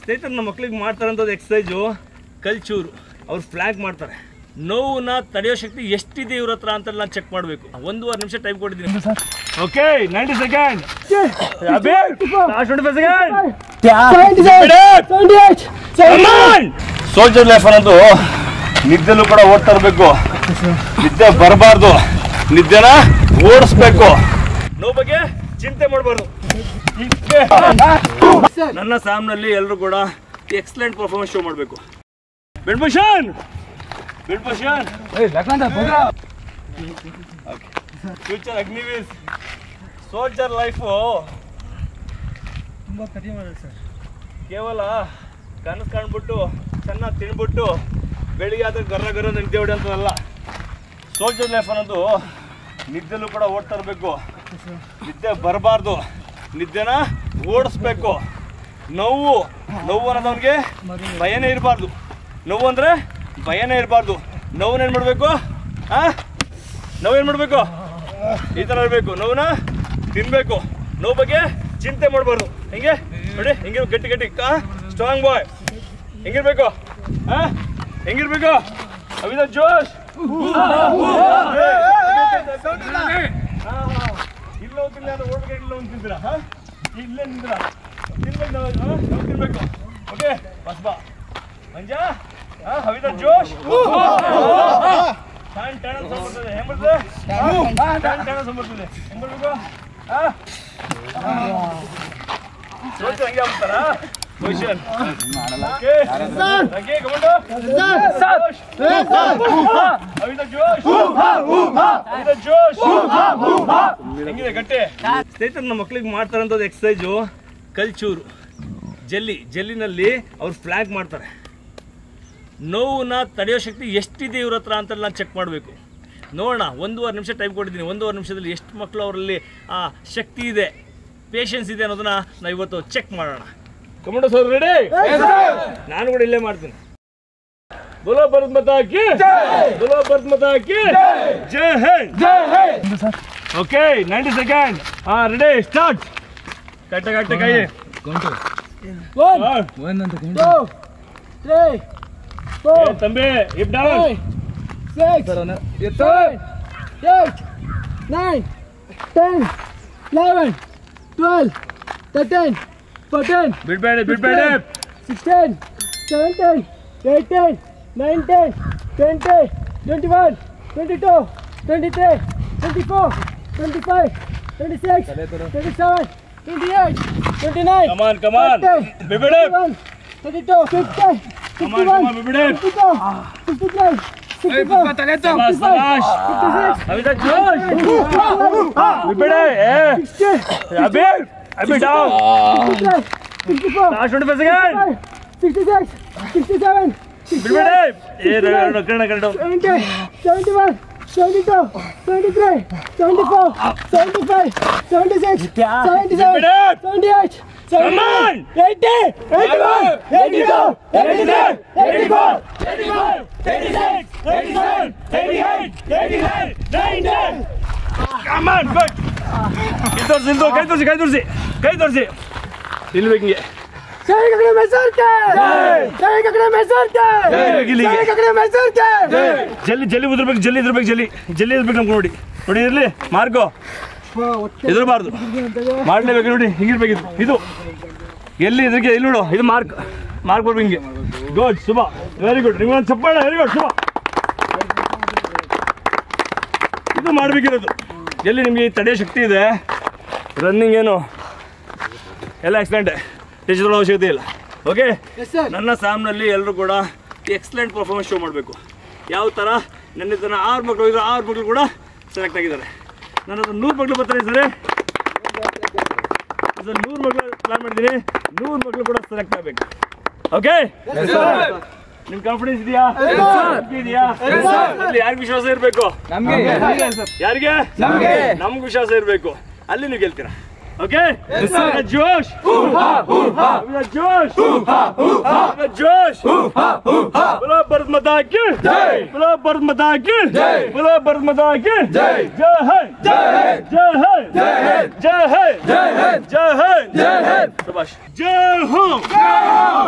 ಸ್ನೇಹಿತರೆ ನಮ್ಮ ಮಕ್ಳಿಗೆ ಮಾಡ್ತಾರಂಥದ್ದು ಎಕ್ಸಸೈಜು ಕಲ್ಚೂರು ಅವ್ರು ಫ್ಲ್ಯಾಗ್ ಮಾಡ್ತಾರೆ ನೋವನ್ನ ತಡೆಯೋ ಶಕ್ತಿ ಎಷ್ಟಿದೆ ಇವ್ರ ಹತ್ರ ಅಂತ ನಾನು ಚೆಕ್ ಮಾಡಬೇಕು ಒಂದೂವರೆ ನಿಮಿಷ ಟೈಮ್ ಕೊಟ್ಟಿದ್ದೀನಿ okay ninety second soldier life ಅನ್ನೋದು ನಿದ್ದೆಲ್ಲೂ ಕೂಡ ಓಡ್ತಾ ಇರಬೇಕು ನಿದ್ದೆ ಬರಬಾರ್ದು ನಿದ್ದೆನ ಓಡಿಸ್ಬೇಕು ನೋವು ಬಗ್ಗೆ ಚಿಂತೆ ಮಾಡಬಾರ್ದು ನನ್ನ ಸಾಮ್ನಲ್ಲಿ ಎಲ್ಲರೂ ಕೂಡ ಎಕ್ಸಲೆಂಟ್ ಪರ್ಫಾರ್ಮೆನ್ಸ್ ಶೋ ಮಾಡಬೇಕು ಬೆಣ್ಭೂಷಣ್ ಬೆಣ್ಭೂಷಣ್ ಫ್ಯೂಚರ್ ಅಗ್ನಿವೀರ್ ಸೋಲ್ಜರ್ ಲೈಫು ತುಂಬ ಕಡಿಮೆ ಮಾಡೋದು ಸರ್ ಕೇವಲ ಕನಸು ಕಾಣ್ಬಿಟ್ಟು ಚೆನ್ನಾಗಿ ತಿನ್ಬಿಟ್ಟು ಬೆಳಿಗ್ಗೆ ಆದ್ರೆ ಗರ್ರ ಗರ್ರ ನಿದ್ದೆ ಹೊಡೆಯೋಂಥದ್ದಲ್ಲ ಸೋಲ್ಜರ್ ಲೈಫ್ ಅನ್ನೋದು ನಿದ್ದೆಲ್ಲೂ ಕೂಡ ಓಡ್ತಾ ಇರಬೇಕು ನಿದ್ದೆ ಬರಬಾರ್ದು ನಿದ್ದೆನ ಓಡಿಸ್ಬೇಕು ನೋವು ನೋವು ಅನ್ನೋದವನಿಗೆ ಭಯನೇ ಇರಬಾರ್ದು ನೋವು ಅಂದರೆ ಭಯನೇ ಇರಬಾರ್ದು ನೋವನ್ನ ಏನು ಮಾಡಬೇಕು ಆ ನೋವೇನು ಮಾಡಬೇಕು ಈ ಥರ ಇರಬೇಕು ನೋವನ್ನ ತಿನ್ನಬೇಕು ನೋವು ಬಗ್ಗೆ ಚಿಂತೆ ಮಾಡಬಾರ್ದು ಹೆಂಗೆ ನೋಡಿ ಹೆಂಗೆ ಗಟ್ಟಿ ಗಟ್ಟಿ ಕಾ ಸ್ಟ್ರಾಂಗ್ ಬಾಯ್ ಹೆಂಗಿರ್ಬೇಕು ಆ ಹೆಂಗಿರ್ಬೇಕು ಅವಿದ ಜೋಶ್ ಇಲ್ಲ ಹೋಗ್ತಿಲ್ಲ ಅಂದ್ರೆ ಓಡ್ಬೇಕು ಇಲ್ಲ ಒಂದು ತಿಂತೀರಾ ಹಾ ಇಲ್ಲೇ ನಿಂತೀರಾ ತಿನ್ಬೇಕು ನಾವು ಹಾ? ನಾವು ತಿನ್ಬೇಕು ಓಕೆ ಬಸ್ ಬಾ ಮಂಜ ಹಾ ಹವಿದ ಜೋಶ್ ಟನ್ ಟನ್ ಅಂತ ಬರ್ತದೆ ಹೆಂಗ್ ಬರ್ತದೆ ಟನ್ ಟನ್ ಅಂತ ಬರ್ತದೆ ಹೆಂಗ್ ಬರ್ಬೇಕು ಹಾ ಸೋಚ ಹಂಗೆ ಆಗ್ತಾರಾ ಪೊಸಿಷನ್ ಓಕೆ ಹಂಗೆ ಕಮಾಂಡೋ ಜೋಶ್ ಅವಿದ ಜೋಶ್ ಅವಿದ ಜೋಶ್ ಹೆಂಗಿದೆ ಗಟ್ಟೆ ಸ್ನೇಹಿತರೆ ನಮ್ಮ ಮಕ್ಳಿಗೆ ಮಾಡ್ತಾರಂಥದ್ದು ಎಕ್ಸಸೈಜು ಕಲ್ಚೂರು ಜಲ್ಲಿ ಜಲ್ಲಿನಲ್ಲಿ ಅವ್ರು ಫ್ಲ್ಯಾಗ್ ಮಾಡ್ತಾರೆ ನೋವನ್ನ ತಡೆಯೋ ಶಕ್ತಿ ಎಷ್ಟಿದೆ ಇವ್ರ ಹತ್ರ ಅಂತ ನಾನು ಚೆಕ್ ಮಾಡಬೇಕು ನೋಡೋಣ ಒಂದೂವರೆ ನಿಮಿಷ ಟೈಮ್ ಕೊಟ್ಟಿದ್ದೀನಿ ಒಂದೂವರೆ ನಿಮಿಷದಲ್ಲಿ ಎಷ್ಟು ಮಕ್ಕಳು ಅವರಲ್ಲಿ ಆ ಶಕ್ತಿ ಇದೆ ಪೇಷನ್ಸ್ ಇದೆ ಅನ್ನೋದನ್ನ ನಾವು ಇವತ್ತು ಚೆಕ್ ಮಾಡೋಣ ಕಮಾಂಡೋ ಸರ್ ರೆಡಿ ನಾನು ಕೂಡ ಇಲ್ಲೇ ಮಾಡ್ತೀನಿ बोलो भारत माता की बोलो भारत माता की जय हिंद ಓಕೆ ನೈಂಟಿ ಸೆಕೆಂಡ್ ಹಾ ರೆಡಿ ಸ್ಟಾರ್ಟ್ ಕಟ್ಟ ಕಟ್ಟ ಕೈ ಒನ್ ಅಂತ ಏ, ತಂಬಿ ಇಪ್ down eight, nine, ten, eleven, twelve, thirteen, fourteen, ಬಿಡ್ಬೇಡಿ ಬಿಡ್ಬೇಡಿ sixteen, seventeen, eighteen, nineteen, twenty, twenty-one, twenty-two, twenty-three, twenty-four, twenty-five, twenty-six, twenty-seven, twenty-eight, twenty-nine, come on come on ಬಿಡ್ಬೇಡಿ thirty-one, thirty-two, fifty, come on fifty-one, come on ಬಿಡ್ಬೇಡಿ fifty-two, fifty-three, fifty-four, ಸಬಾಷ್ ಸಬಾಷ್ ಅವಿದ ಜೋಶ್ ಬಿಡ್ಬೇಡಿ ಏ ಅಬಿ ಅಬಿ down last twenty five second 66, 67, 68, ಬಿಡ್ಬೇಡಿ ಏ ರ- ರ- ಕನ್ನಡ ಕನ್ನಡ 70, 71, 72, 73, 74, 75, 76, 77, ಬಿಡ್ಬೇಡಿ 78, Come on! 80, 81, 82, 83, 84, 85, 86, 87, 88, 89, 90. ಕಮಾನ್ ಗುಡ್ ಕೈ ತೋರಿಸಿ ನಿಂತು ಕೈ ತೋರಿಸಿ ಕೈ ತೋರಿಸಿ ಕೈ ತೋರಿಸಿ ನಿಲ್ಬೇಕು ಹಿಂಗೆ ಜೈ ಗಗನ ಮೆಸರ್ಕೆ ಜೈ ಗಗನ ಮೆಸರ್ಕೆ ಇಲ್ಲಿಗೆ. ಜೈ ಗಗನ ಮೆಸರ್ಕೆ ಜಲ್ಲಿ ಜಲ್ಲಿ ಉದ್ರಬೇಕು ಜಲ್ಲಿ ಇದ್ರಬೇಕು ಜಲ್ಲಿ ಜಲ್ಲಿ ಇರ್ಬೇಕು ನಮ್ಗೆ ನೋಡಿ ನೋಡಿ ಇರ್ಲಿ ಮಾರ್ಗೋ ಎದುರಬಾರ್ದು ಮಾಡ್ಲೇಬೇಕು ನೋಡಿ ಹಿಂಗಿರ್ಬೇಕಿತ್ತು ಇದು ಎಲ್ಲಿ ಇದ್ರಿಗೆ ಇಲ್ಲಿ ನೋಡು ಇದು ಮಾರ್ಕ್ ಮಾರ್ಕ್ ಬರ್ಬೇಕು ಹಿಂಗೆ ಗುಡ್ ಶುಭ ವೆರಿ ಗುಡ್ ನಿಮ್ಗೊಂದು ಚಪ್ಪಾಳೆ ವೆರಿ ಗುಡ್ ಶುಭ ಇದು ಮಾಡಬೇಕಿರೋದು ಎಲ್ಲಿ ನಿಮಗೆ ತಡೆಯೋ ಶಕ್ತಿ ಇದೆ ರನ್ನಿಂಗ್ ಏನು ಎಲ್ಲ ಎಕ್ಸಲೆಂಟ್ ಟೀಚರ್ ಅವಶ್ಯಕತೆ ಇಲ್ಲ ಓಕೆ ನನ್ನ ಸಾಮ್ನಲ್ಲಿ ಎಲ್ಲರೂ ಕೂಡ ಎಕ್ಸಲೆಂಟ್ ಪರ್ಫಾರ್ಮೆನ್ಸ್ ಶೋ ಮಾಡಬೇಕು ಯಾವ ಥರ ನನ್ನ ತನ ಆರು ಮಕ್ಕಳು ಇದ್ದಾರೆ ಆರು ಮಕ್ಕಳು ಕೂಡ ಸೆಲೆಕ್ಟ್ ಆಗಿದ್ದಾರೆ ನನ್ನ ಹತ್ರ ನೂರು ಮಕ್ಕಳು ಬರ್ತಾರೆ ಸರಿ ಸರ್ ನೂರು ಮಕ್ಕಳು ಪ್ಲಾನ್ ಮಾಡಿದ್ದೀನಿ ನೂರು ಮಕ್ಕಳು ಕೂಡ ಸೆಲೆಕ್ಟ್ ಆಗಬೇಕು ಓಕೆ ನಿಮ್ ಕಾನ್ಫಿಡೆನ್ಸ್ ಇದೆಯಾ ನಂಬಿಕೆ ಇದೆಯಾ ಅಲ್ಲಿ ಯಾರಿಗೆ ವಿಶ್ವಾಸ ಇರಬೇಕು ಯಾರಿಗೆ ನಮ್ಗೆ ವಿಶ್ವಾಸ ಇರಬೇಕು ಅಲ್ಲಿ ನೀವು ಗೆಲ್ತೀರಾ ಓಕೆ ಜೋಶ್ ಜೋಶ್ ಜೋಶ್ बोलो भारत माता की जय बोलो भारत माता की जय बोलो भारत माता की जय जय हिंद जय हिंद जय हिंद जय हिंद जय हिंद जय हिंद जय हिंद जय हिंद शाबाश जय हो